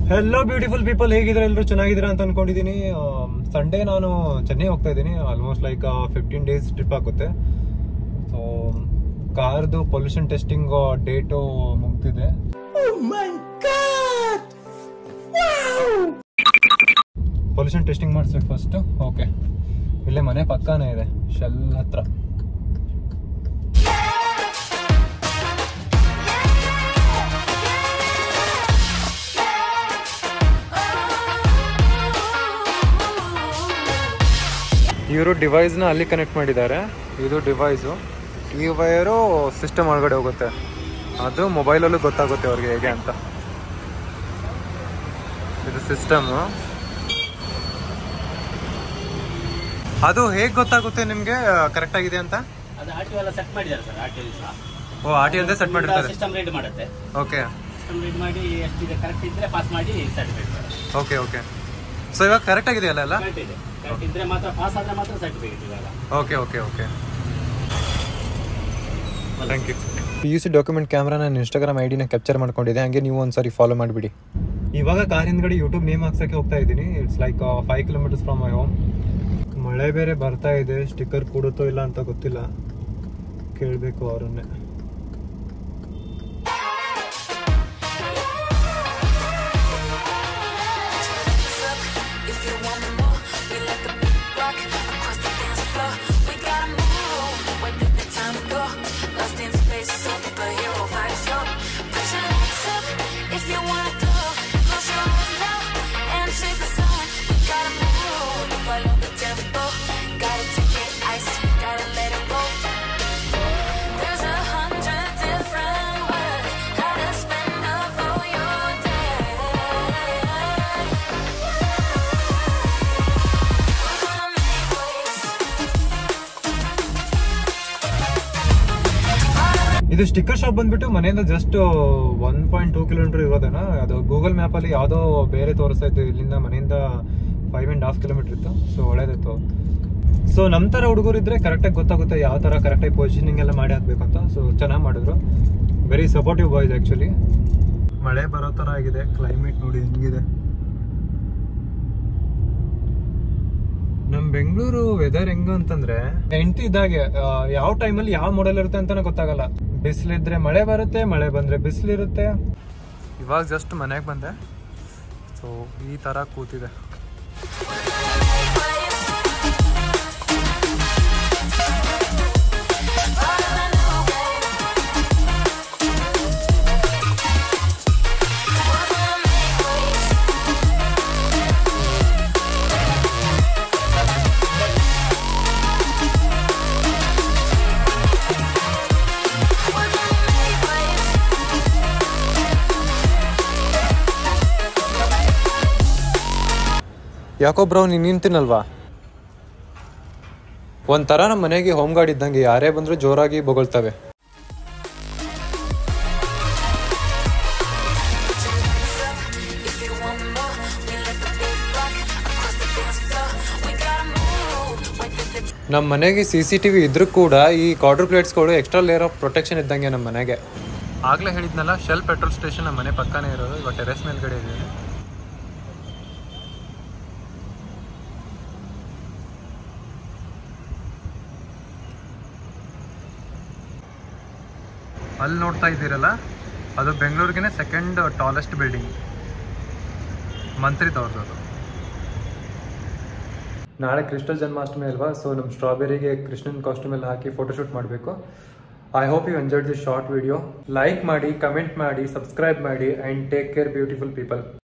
Hello beautiful people ಹೇಗಿದ್ರೆ ಎಲ್ಲರೂ ಚೆನ್ನಾಗಿದ್ದೀರಾ ಅಂತ ಅನ್ಕೊಂಡಿದ್ದೀನಿ ಸಂಡೇ ನಾನು ಚೆನ್ನೈ ಹೋಗ್ತಾ ಇದ್ದೀನಿ almost like fifteen days trip ಆಗುತ್ತೆ ಸೊ ಕಾರ್ದು ಪೊಲ್ಯೂಷನ್ ಟೆಸ್ಟಿಂಗ್ ಡೇಟು ಮುಗ್ದಿದೆ ಪೊಲ್ಯೂಷನ್ ಟೆಸ್ಟಿಂಗ್ ಮಾಡಿಸ್ಬೇಕು ಫಸ್ಟ್ ಓಕೆ ಇಲ್ಲೇ ಮನೆ ಪಕ್ಕನೇ ಇದೆ ಶೆಲ್ ಹತ್ರ ಇವರು ಡಿವೈಸ್ನ ಅಲ್ಲಿ ಕನೆಕ್ಟ್ ಮಾಡಿದ್ದಾರೆ ಇದು ಡಿವೈಸು ಈ ವಯರು ಸಿಸ್ಟಮ್ ಒಳಗಡೆ ಹೋಗುತ್ತೆ ಅದು ಮೊಬೈಲಲ್ಲೂ ಗೊತ್ತಾಗುತ್ತೆ ಅವ್ರಿಗೆ ಹೇಗೆ ಅಂತ ಇದು ಸಿಸ್ಟಮು ಅದು ಹೇಗೆ ಗೊತ್ತಾಗುತ್ತೆ ನಿಮಗೆ ಕರೆಕ್ಟ್ ಆಗಿದೆ ಅಂತ ಅದು ಆರ್ ಟಿ ಎಲ್ಲ ಸೆಟ್ ಮಾಡಿದ್ದಾರೆ ಸರ್ ಆರ್ ಟಿ ಸಹ ಓ ಆರ್ ಟಿ ಅಲ್ಲದೆ ಸೆಟ್ ಮಾಡಿರ್ತಾರೆ ಸಿಸ್ಟಮ್ ರೀಡ್ ಮಾಡುತ್ತೆ ಓಕೆ ಸಿಸ್ಟಮ್ ರೀಡ್ ಮಾಡಿ ಎಷ್ಟಿದೆ ಕರೆಕ್ಟ್ ಇದ್ರೆ ಪಾಸ್ ಮಾಡಿ ಸರ್ಟಿಫಿಕೇಟ್ ಓಕೆ ಓಕೆ ಸೊ ಇವಾಗ ಕರೆಕ್ಟ್ ಆಗಿದೆಯಲ್ಲ ಎಲ್ಲ ಕರೆಕ್ಟ್ ಇದೆ ಕರೆಕ್ಟ್ ಇದ್ರೆ ಮಾತ್ರ ಪಾಸ್ ಆದ್ರೆ ಮಾತ್ರ ಸರ್ಟಿಫಿಕೇಟ್ ಇವಾಗ okay okay okay thank you P U C document camera ನಾನು ಇನ್ಸ್ಟಾಗ್ರಾಮ್ ಐ ಡಿನ ಕ್ಯಾಪ್ಚರ್ ಮಾಡ್ಕೊಂಡಿದ್ದೆ ಹಂಗೆ ನೀವು ಒಂದ್ಸರಿ ಫಾಲೋ ಮಾಡಿಬಿಡಿ ಇವಾಗ ಕಾರ್ ಹಿಂದ್ಗಡೆ ಯೂಟ್ಯೂಬ್ ನೇಮ್ ಹಾಕ್ಸಕ್ಕೆ ಹೋಗ್ತಾ ಇದ್ದೀನಿ it's like five kilometres from my home ಮಳೆ ಬೇರೆ ಬರ್ತಾ ಇದೆ ಸ್ಟಿಕ್ಕರ್ ಕೊಡುತ್ತೋ ಇಲ್ಲ ಅಂತ ಗೊತ್ತಿಲ್ಲ ಕೇಳಬೇಕು ಅವರನ್ನೇ If you want more, we let the beat rock across the dance floor. We gotta move. Where did the time go? Lost in space, superhero vibes, yo. Put your hands up if you wanna go. Close your eyes now and chase the sun. We gotta move. Follow the tempo. Gotta take it ice. Gotta let it roll. There's a hundred different ways how to spend up all your day. We're gonna make waves. ಇದು sticker shop ಬಂದ್ಬಿಟ್ಟು ಮನೆಯಿಂದ just one point two kilometre ಇರೋದೇನಾ ಅದು Google ಮ್ಯಾಪಲ್ಲಿ ಯಾವುದೋ ಬೇರೆ ತೋರಿಸ್ತಾ ಇತ್ತು ಇಲ್ಲಿಂದ ಮನೆಯಿಂದ ಫೈವ್ ಆ್ಯಂಡ್ ಹಾಫ್ ಕಿಲೋಮೀಟರ್ ಇತ್ತು ಸೊ ಒಳ್ಳೇದಿತ್ತು ಸೊ ನಮ್ಮ ಥರ ಹುಡುಗರು ಇದ್ರೆ ಕರೆಕ್ಟಾಗಿ ಗೊತ್ತಾಗುತ್ತೆ ಯಾವ ಥರ ಕರೆಕ್ಟಾಗಿ ಪೊಸಿಷನಿಂಗ್ ಎಲ್ಲ ಮಾಡಿ ಹಾಕ್ಬೇಕು ಅಂತ ಸೊ ಚೆನ್ನಾಗಿ ಮಾಡಿದ್ರು ವೆರಿ ಸಪೋರ್ಟಿವ್ ಬಾಯ್ಸ್ ಆ್ಯಕ್ಚುಲಿ ಮಳೆ ಬರೋ ಥರ ಆಗಿದೆ ಕ್ಲೈಮೇಟ್ ನೋಡಿ ಹೆಂಗಿದೆ ನಮ್ ಬೆಂಗಳೂರು ವೆದರ್ ಹೆಂಗ ಅಂತಂದ್ರೆ ಹೆಂಡತಿ ಇದ್ದಾಗೆ ಆ, ಯಾವ ಟೈಮಲ್ಲಿ ಯಾವ ಮಾಡೆಲ್ ಇರುತ್ತೆ ಅಂತಾನೆ ಗೊತ್ತಾಗಲ್ಲ ಬಿಸಿಲಿದ್ರೆ ಮಳೆ ಬರುತ್ತೆ ಮಳೆ ಬಂದ್ರೆ ಬಿಸಿಲಿರುತ್ತೆ ಇವಾಗ ಜಸ್ಟ್ ಮನೆಗೆ ಬಂದೆ ಸೊ ಈ ತರ ಕೂತಿದೆ ಯಾಕೋ ಬ್ರೋ ನೀನ್ ನಿಂತಿನಲ್ವಾ ಒಂಥರ ನಮ್ಮ ಮನೆಗೆ ಹೋಮ್ ಗಾರ್ಡ್ ಇದ್ದಂಗೆ ಯಾರೇ ಬಂದ್ರು ಜೋರಾಗಿ ಬೊಗಳ್ತವೆ If you want more, we let the beat rock across the dance floor. We gotta move. Where did the ನಮ್ಮ ಮನೆಗೆ ಸಿ ಸಿ ಟಿ ವಿ ಇದ್ರೂ ಕೂಡ ಈ ಕಾರ್ಡರ್ ಪ್ಲೇಟ್ಸ್ಗಳು ಎಕ್ಸ್ಟ್ರಾ ಲೇಯರ್ ಆಫ್ ಪ್ರೊಟೆಕ್ಷನ್ ಇದ್ದಂಗೆ ನಮ್ಮ ಮನೆಗೆ ಆಗ್ಲೇ ಹೇಳಿದ್ನಲ್ಲ ಶೆಲ್ ಪೆಟ್ರೋಲ್ ಸ್ಟೇಷನ್ ನಮ್ಮ ಮನೆ ಪಕ್ಕನೇ ಇರೋದು ಇವಾಗ ಟೆರೆಸ್ ಮೇಲ್ಗಡೆ ಇದೆ ಅಲ್ಲಿ ನೋಡ್ತಾ ಇದ್ದೀರಲ್ಲ ಅದು ಬೆಂಗಳೂರಿಗೆನೆ ಸೆಕೆಂಡ್ ಟಾಲೆಸ್ಟ್ ಬಿಲ್ಡಿಂಗ್ ಮಂತ್ರಿದವ್ರದ್ದು ಅದು ನಾಳೆ ಕೃಷ್ಣ ಜನ್ಮಾಷ್ಟಮಿ ಅಲ್ವಾ ಸೊ ನಮ್ಮ ಸ್ಟ್ರಾಬೆರಿಗೆ ಕೃಷ್ಣನ್ ಕಾಸ್ಟ್ಯೂಮ್ ಎಲ್ಲ ಹಾಕಿ ಫೋಟೋಶೂಟ್ ಮಾಡಬೇಕು I hope you enjoyed this short video like ಮಾಡಿ ಕಮೆಂಟ್ ಮಾಡಿ ಸಬ್ಸ್ಕ್ರೈಬ್ ಮಾಡಿ and take care beautiful people